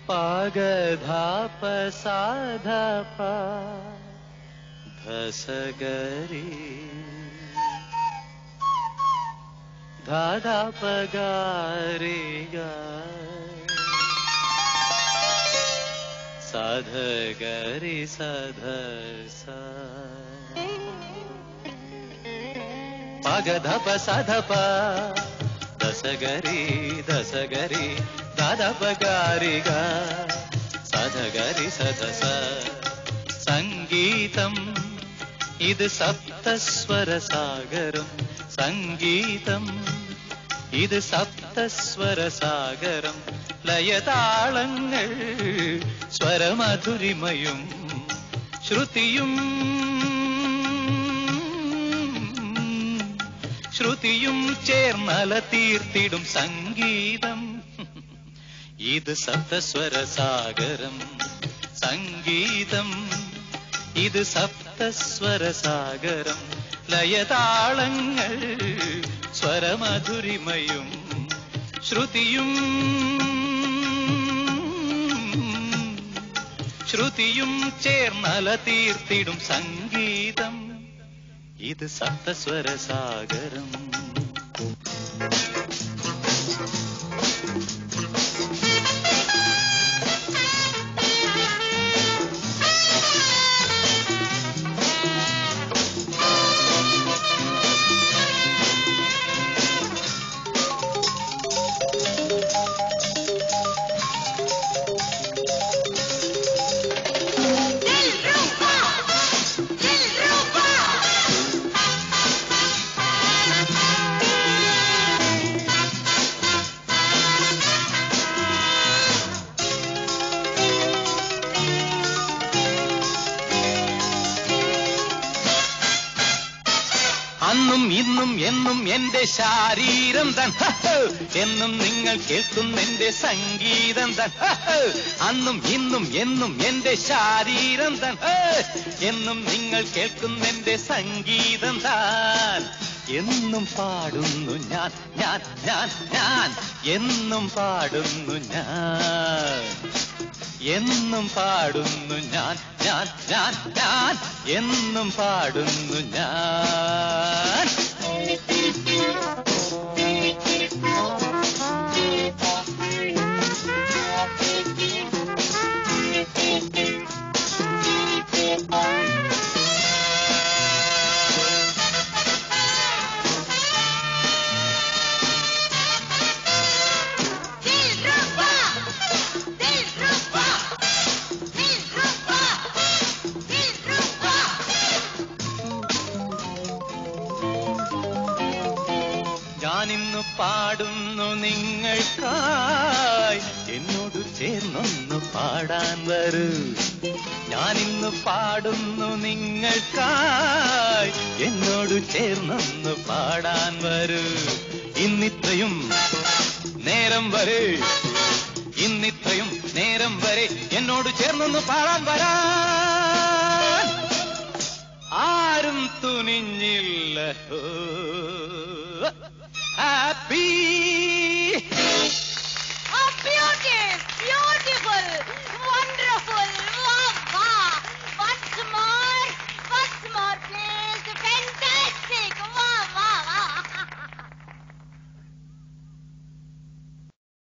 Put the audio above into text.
പാഗധാപ സാധപ ധസഗരി ധാധാപഗാരിഗ സധഗരി സധ സ పగధప సధప దశగరి దశగరి దదపగారిగా సధగరి సదస సంగీతం ഇത് സപ്തസ്വര സാഗരം സംഗീതം ഇത് സപ്തസ്വര സാഗരം ലയതാളങ്ങൾ സ്വരമധുരിമയും ശ്രുതിയും ശ്രുതിയും ചേർന്നല തീർത്തിടും സംഗീതം ഇത് സപ്തസ്വര സാഗരം സംഗീതം ഇത് സപ്തസ്വര സാഗരം ലയതാളങ്ങൾ സ്വരമധുരിമയും ശ്രുതിയും ശ്രുതിയും ചേർന്നല തീർത്തിടും സംഗീതം ഇത് സപ്തസ്വര സാഗരം Dilruba! Dilruba! അന്നും ഇന്നും എന്നും എന്റെ ശാരീരം തൻ ഹഹ്. എന്നും നിങ്ങൾ കേൾക്കുന്ന എന്റെ സംഗീതം തൻ ഹഹ്. അന്നും ഇന്നും എന്നും എന്റെ ശാരീരം തൻ ഹഹ്. എന്നും നിങ്ങൾ കേൾക്കുന്ന എന്റെ സംഗീതം താൻ എന്നും പാടുന്നു ഞാൻ ഞാൻ ഞാൻ ഞാൻ എന്നും പാടുന്നു ഞാൻ എന്നും പാടുന്നു ഞാൻ ഞാൻ ഞാൻ ഞാൻ എന്നും പാടുന്നു ഞാൻ Dilruba! Dilruba! Dilruba! Dilruba! ഞാനിന്ന് പാടുന്നു നിങ്ങൾക്കായി എന്നോട് ചേർന്നൊന്ന് പാടാൻ വരൂ ഞാനിന്ന് പാടുന്നു നിങ്ങൾക്കായി എന്നോട് ചേർന്നൊന്ന് പാടാൻ വരൂ ഇന്നിത്രയും നേരം വരെ ഇന്നിത്രയും നേരം വരെ എന്നോട് ചേർന്നൊന്ന് പാടാൻ വരാൻ ആരും തുനിഞ്ഞില്ല ഹാപ്പി